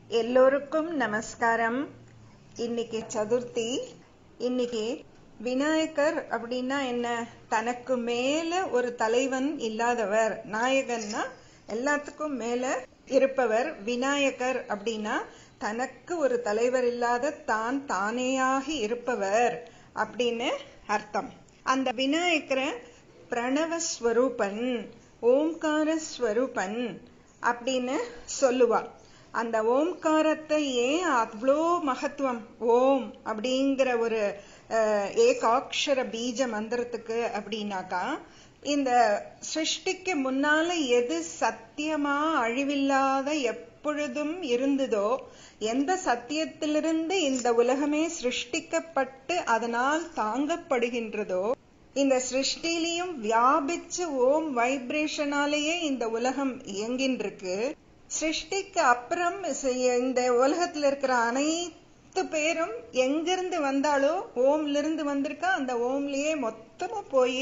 எல்லோருக்கும் நமஸ்காரம் இன்னைக்கு சதுர்த்தி இன்னைக்கு விநாயகர் அப்படின்னா என்ன தனக்கு மேல ஒரு தலைவன் இல்லாதவர் நாயகன்னா எல்லாத்துக்கும் மேல இருப்பவர் விநாயகர் அப்படின்னா தனக்கு ஒரு தலைவர் இல்லாத தான் தானேயாகி இருப்பவர் அப்படின்னு அர்த்தம் அந்த விநாயகரை பிரணவஸ்வரூபன் ஓம்கார ஸ்வரூபன் அப்படின்னு சொல்லுவா அந்த ஓம்காரத்தை ஏன் அவ்வளோ மகத்துவம் ஓம் அப்படிங்கிற ஒரு ஏகாட்சர பீஜ மந்திரத்துக்கு அப்படின்னாக்கா இந்த சிருஷ்டிக்கு முன்னால எது சத்தியமா அழிவில்லாத எப்பொழுதும் இருந்ததோ எந்த சத்தியத்திலிருந்து இந்த உலகமே சிருஷ்டிக்கப்பட்டு அதனால் தாங்கப்படுகின்றதோ இந்த சிருஷ்டிலையும் வியாபிச்சு ஓம் வைப்ரேஷனாலேயே இந்த உலகம் இயங்கின்றிருக்கு சிருஷ்டிக்கு அப்புறம் இந்த உலகத்துல இருக்கிற அனைத்து பேரும் எங்கிருந்து வந்தாலோ ஓம்ல இருந்து வந்திருக்கா அந்த ஓம்லயே மொத்தமா போய்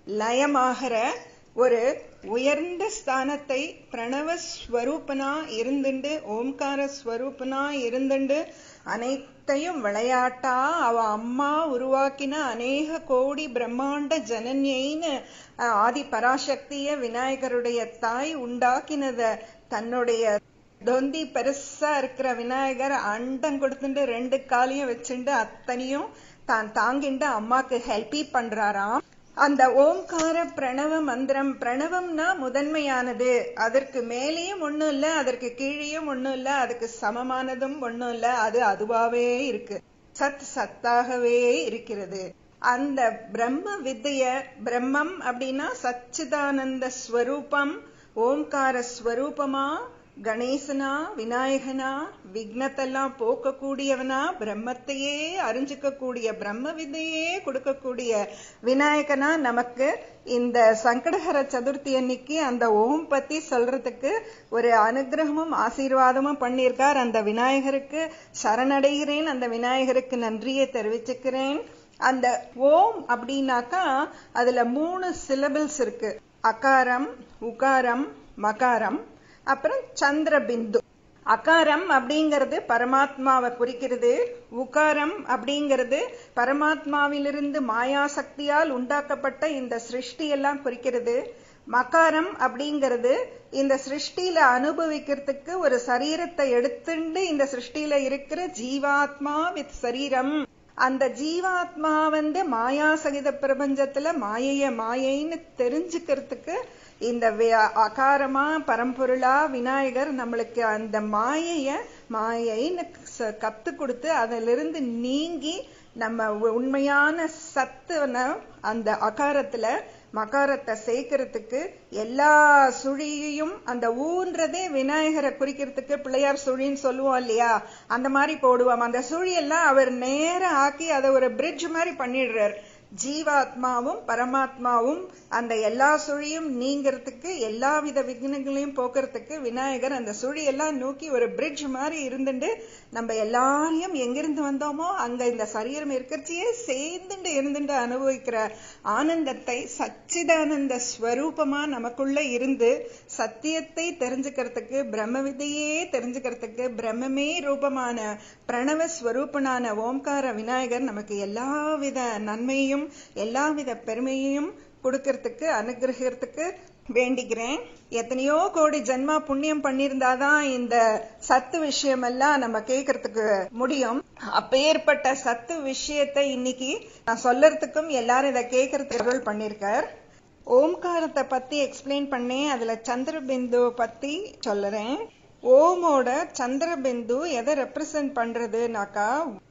லயமாகிற ஒரு உயர்ந்த ஸ்தானத்தை பிரணவ ஸ்வரூபனா இருந்துண்டு ஓம்கார ஸ்வரூபனா இருந்துண்டு அனைத்தையும் விளையாட்டா அவ அம்மா உருவாக்கின அநேக கோடி பிரம்மாண்ட ஜனன்யின்னு ஆதி பராசக்திய விநாயகருடைய தாய் உண்டாக்கினத தன்னுடைய தொந்தி பெருசா இருக்கிற விநாயகர் அண்டம் கொடுத்துட்டு ரெண்டு காலையும் வச்சுட்டு அத்தனையும் தான் தாங்கிண்டு அம்மாக்கு ஹெல்ப்பி பண்றாராம் அந்த ஓம்கார பிரணவ மந்திரம் பிரணவம்னா முதன்மையானது அதற்கு மேலேயும் ஒண்ணும் இல்ல அதற்கு கீழேயும் ஒண்ணும் இல்ல அதுக்கு சமமானதும் ஒண்ணும் இல்ல அது அதுவாவே இருக்கு சத் சத்தாகவே இருக்கிறது அந்த பிரம்ம வித்தைய பிரம்மம் அப்படின்னா சச்சிதானந்த ஸ்வரூபம் ஓம்கார ஸ்வரூபமா கணேசனா விநாயகனா விக்னத்தெல்லாம் போக்கக்கூடியவனா பிரம்மத்தையே அறிஞ்சுக்க கூடிய பிரம்ம வித்தையே கொடுக்கக்கூடிய விநாயகனா நமக்கு இந்த சங்கடஹர சதுர்த்தி அன்னைக்கு அந்த ஓம் பத்தி சொல்றதுக்கு ஒரு அனுகிரகமும் ஆசீர்வாதமும் பண்ணியிருக்கார் அந்த விநாயகருக்கு சரணடைகிறேன் அந்த விநாயகருக்கு நன்றியை தெரிவிச்சுக்கிறேன் அந்த ஓம் அப்படின்னாக்கா அதுல மூணு சிலபிள்ஸ் இருக்கு அகாரம் உகாரம் மகாரம் அப்புறம் சந்திர பிந்து அகாரம் அப்படிங்கிறது பரமாத்மாவை குறிக்கிறது உகாரம் அப்படிங்கிறது பரமாத்மாவிலிருந்து மாயாசக்தியால் உண்டாக்கப்பட்ட இந்த சிருஷ்டி எல்லாம் குறிக்கிறது மகாரம் அப்படிங்கிறது இந்த சிருஷ்டியில அனுபவிக்கிறதுக்கு ஒரு சரீரத்தை எடுத்துண்டு இந்த சிருஷ்டியில இருக்கிற ஜீவாத்மா வித் சரீரம் அந்த ஜீவாத்மா வந்து மாயா சகித பிரபஞ்சத்துல மாயைய மாயைன்னு தெரிஞ்சுக்கிறதுக்கு இந்த அகாரமா பரம்பொருளா விநாயகர் நம்மளுக்கு அந்த மாயைய மாயைன்னு கத்து கொடுத்து அதிலிருந்து நீங்கி நம்ம உண்மையான சத்துன அந்த அகாரத்துல மகாரத்தை சேர்க்கறதுக்கு எல்லா சுழியையும் அந்த ஊன்றதே விநாயகரை குறிக்கிறதுக்கு பிள்ளையார் சுழின்னு சொல்லுவோம் இல்லையா அந்த மாதிரி போடுவோம் அந்த சுழியெல்லாம் அவர் நேர ஆக்கி அதை ஒரு பிரிட்ஜ் மாதிரி பண்ணிடுறார் ஜீவாத்மாவும் பரமாத்மாவும் அந்த எல்லா சுழியும் நீங்கிறதுக்கு எல்லா வித விக்னங்களையும் போக்குறதுக்கு விநாயகர் அந்த சுழியெல்லாம் நோக்கி ஒரு பிரிட்ஜ் மாதிரி இருந்துட்டு நம்ம எல்லாரையும் எங்கிருந்து வந்தோமோ அங்க இந்த சரீரம் இருக்கிறச்சியே சேர்ந்துட்டு இருந்துட்டு அனுபவிக்கிற ஆனந்தத்தை சச்சிதானந்த ஸ்வரூபமா நமக்குள்ள இருந்து சத்தியத்தை தெரிஞ்சுக்கிறதுக்கு பிரம்ம விதையே தெரிஞ்சுக்கிறதுக்கு பிரம்மமே ரூபமான பிரணவ ஸ்வரூபனான ஓம்கார விநாயகர் நமக்கு எல்லாவித நன்மையும் எல்லாவித பெருமையையும் கொடுக்கறதுக்கு அனுகிரகத்துக்கு வேண்டிக்கிறேன் எத்தனையோ கோடி ஜென்மா புண்ணியம் பண்ணியிருந்தாதான் இந்த சத்து விஷயம் எல்லாம் நம்ம கேட்கறதுக்கு முடியும் அப்பேற்பட்ட சத்து விஷயத்தை இன்னைக்கு நான் சொல்லறதுக்கும் எல்லாரும் இதை கேட்கறதுக்கு அருள் பண்ணிருக்கார் ஓம்காரத்தை பத்தி எக்ஸ்பிளைன் பண்ணேன் அதுல சந்திரபிந்து பத்தி சொல்லுறேன் ஓமோட சந்திரபிந்து எதை ரெப்ரசன்ட் பண்றதுனாக்கா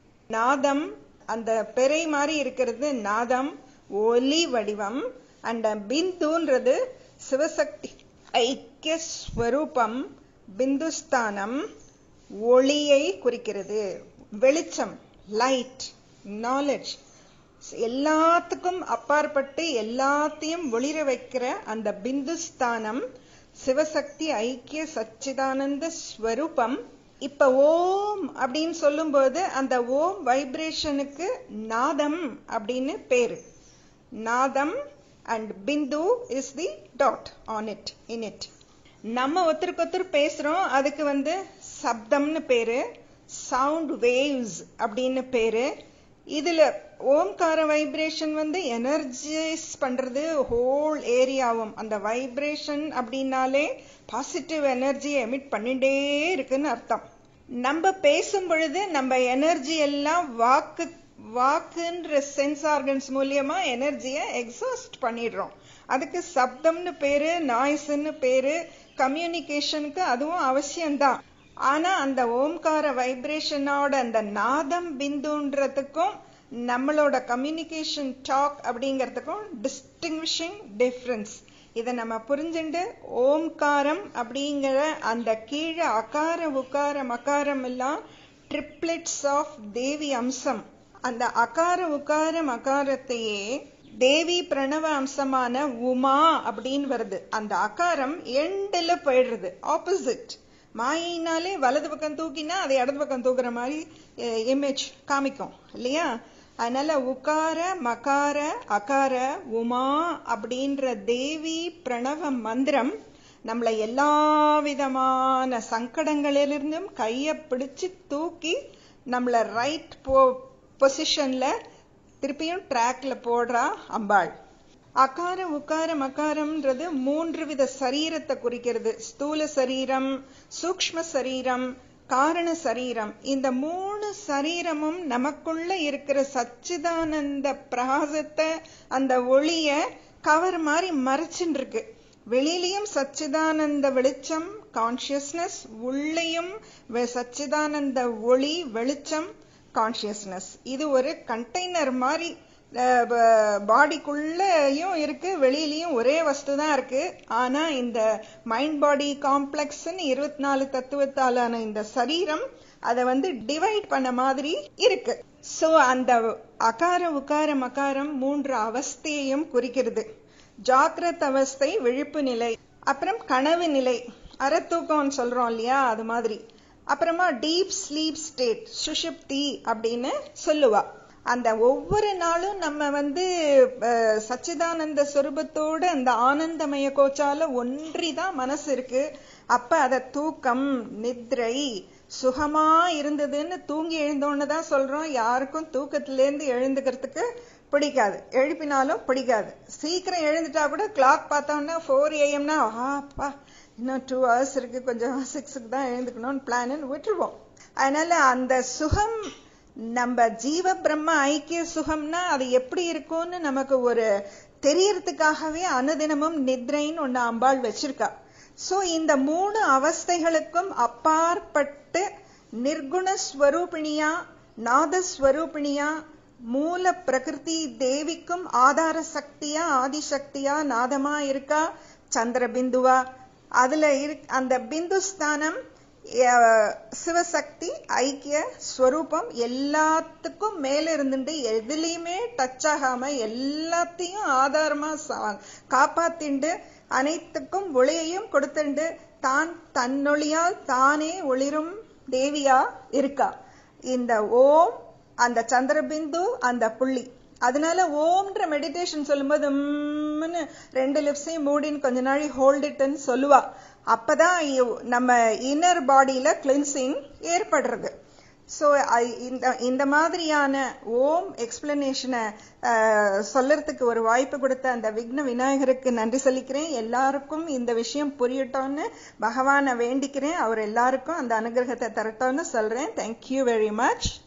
நாதம் அந்த பெரை மாதிரி இருக்கிறது நாதம் ஒலி வடிவம் அண்ட் பிந்துன்றது சிவசக்தி ஐக்கிய ஸ்வரூபம் பிந்துஸ்தானம் ஒளியை குறிக்கிறது வெளிச்சம் லைட் நாலேஜ் எல்லாத்துக்கும் அப்பாற்பட்டு எல்லாத்தையும் ஒளிர வைக்கிற அந்த பிந்துஸ்தானம் சிவசக்தி ஐக்கிய சச்சிதானந்த ஸ்வரூபம் இப்ப ஓம் அப்படின்னு சொல்லும்போது அந்த ஓம் வைப்ரேஷனுக்கு நாதம் அப்படின்னு பேரு நாதம் அண்ட் பிந்து is the dot on it in it நம்ம ஒருத்தருக்கு ஒருத்தர் பேசுறோம் அதுக்கு வந்து சப்தம்னு பேரு சவுண்ட் வேவ்ஸ் அப்படின்னு பேரு இதுல ஓம்கார வைப்ரேஷன் வந்து எனர்ஜைஸ் பண்றது ஹோல் ஏரியாவும் அந்த வைப்ரேஷன் அப்படின்னாலே பாசிட்டிவ் எனர்ஜி எமிட் பண்ணிட்டே இருக்குன்னு அர்த்தம் நம்ம பேசும் பொழுது நம்ம எனர்ஜி எல்லாம் வாக்கு வாக்குன்ற சென்ஸ் ஆர்கன்ஸ் மூலியமா எனர்ஜியை எக்ஸாஸ்ட் பண்ணிடுறோம் அதுக்கு சப்தம்னு பேரு நாய்ஸ்ன்னு பேரு கம்யூனிகேஷனுக்கு அதுவும் அவசியம்தான் ஆனா அந்த ஓம்கார வைப்ரேஷனோட அந்த நாதம் பிந்துன்றதுக்கும் நம்மளோட கம்யூனிகேஷன் டாக் அப்படிங்கிறதுக்கும் டிஸ்டிங்விஷிங் டிஃப்ரென்ஸ் இதை நம்ம புரிஞ்சுண்டு ஓம்காரம் அப்படிங்கிற அந்த கீழே அகார உக்கார மகாரம் எல்லாம் ட்ரிப்ளெட்ஸ் ஆஃப் தேவி அம்சம் அந்த அகார உக்கார மகாரத்தையே தேவி பிரணவ அம்சமான உமா அப்படின்னு வருது அந்த அகாரம் எண்டில் போயிடுறது ஆப்போசிட் மாயினாலே வலது பக்கம் தூக்கினா அதை இடது பக்கம் தூக்குற மாதிரி இமேஜ் காமிக்கும் இல்லையா அதனால உக்கார மகார அகார உமா அப்படின்ற தேவி பிரணவ மந்திரம் நம்மளை எல்லா விதமான சங்கடங்களிலிருந்தும் கைய பிடிச்சு தூக்கி நம்மள ரைட் போ பொசிஷன்ல திருப்பியும் ட்ராக்ல போடுறா அம்பாள் அகார உக்கார மகாரம்ன்றது மூன்று வித சரீரத்தை குறிக்கிறது ஸ்தூல சரீரம் சூக்ம சரீரம் காரண சரீரம் இந்த மூணு சரீரமும் நமக்குள்ள இருக்கிற சச்சிதானந்த பிரகாசத்தை அந்த ஒளிய கவர் மாதிரி மறைச்சுட்டு இருக்கு வெளியிலையும் சச்சிதானந்த வெளிச்சம் கான்சியஸ்னஸ் உள்ளேயும் சச்சிதானந்த ஒளி வெளிச்சம் கான்சியஸ்னஸ் இது ஒரு கண்டெய்னர் மாதிரி பாடிக்குள்ளயும் இருக்கு வெளியிலயும் ஒரே வஸ்து தான் இருக்கு ஆனா இந்த மைண்ட் பாடி காம்ப்ளெக்ஸ்ன்னு இருபத்தி நாலு தத்துவத்தாலான இந்த சரீரம் அதை வந்து டிவைட் பண்ண மாதிரி இருக்கு சோ அந்த அகார உக்கார மகாரம் மூன்று அவஸ்தையையும் குறிக்கிறது ஜாக்கிரத் அவஸ்தை விழிப்பு நிலை அப்புறம் கனவு நிலை அறத்தூக்கம்னு சொல்றோம் இல்லையா அது மாதிரி அப்புறமா டீப் ஸ்லீப் ஸ்டேட் சுஷுப்தி அப்படின்னு சொல்லுவா அந்த ஒவ்வொரு நாளும் நம்ம வந்து சச்சிதானந்த சொரூபத்தோட அந்த ஆனந்தமய கோச்சால ஒன்றிதான் மனசு இருக்கு அப்ப அத தூக்கம் நித்ரை சுகமா இருந்ததுன்னு தூங்கி எழுந்தோன்னு தான் சொல்றோம் யாருக்கும் தூக்கத்துல இருந்து எழுந்துக்கிறதுக்கு பிடிக்காது எழுப்பினாலும் பிடிக்காது சீக்கிரம் எழுந்துட்டா கூட கிளாக் பார்த்தோம்னா ஃபோர் ஏஎம்னா ஆப்பா இன்னும் டூ ஹவர்ஸ் இருக்கு கொஞ்சம் சிக்ஸுக்கு தான் எழுந்துக்கணும்னு பிளான் விட்டுருவோம் அதனால அந்த சுகம் நம்ம ஜீவ பிரம்ம ஐக்கிய சுகம்னா அது எப்படி இருக்கும்னு நமக்கு ஒரு தெரியறதுக்காகவே அனுதினமும் நித்ரைன்னு ஒண்ணு அம்பாள் வச்சிருக்கா சோ இந்த மூணு அவஸ்தைகளுக்கும் அப்பாற்பட்டு நிர்குணஸ்வரூபிணியா நாதஸ்வரூபிணியா மூல பிரகிருதி தேவிக்கும் ஆதார சக்தியா ஆதிசக்தியா நாதமா இருக்கா சந்திர பிந்துவா அதுல இரு அந்த பிந்து ஸ்தானம் சிவசக்தி ஐக்கிய ஸ்வரூபம் எல்லாத்துக்கும் மேல இருந்துட்டு எதுலையுமே டச் ஆகாம எல்லாத்தையும் ஆதாரமா காப்பாத்திண்டு அனைத்துக்கும் ஒளியையும் கொடுத்துண்டு தான் தன்னொழியால் தானே ஒளிரும் தேவியா இருக்கா இந்த ஓம் அந்த சந்திரபிந்து அந்த புள்ளி அதனால ஓம்ன்ற மெடிடேஷன் சொல்லும்போது ரெண்டு லிப்ஸையும் மூடின்னு கொஞ்ச நாளை ஹோல்ட் இட்னு சொல்லுவா அப்பதான் நம்ம இன்னர் பாடியில கிளின்சிங் ஏற்படுறது ஸோ இந்த இந்த மாதிரியான ஓம் எக்ஸ்பிளனேஷனை சொல்லறதுக்கு ஒரு வாய்ப்பு கொடுத்த அந்த விக்ன விநாயகருக்கு நன்றி சொல்லிக்கிறேன் எல்லாருக்கும் இந்த விஷயம் புரியட்டோன்னு பகவானை வேண்டிக்கிறேன் அவர் எல்லாருக்கும் அந்த அனுகிரகத்தை தரட்டோன்னு சொல்றேன் தேங்க்யூ வெரி மச்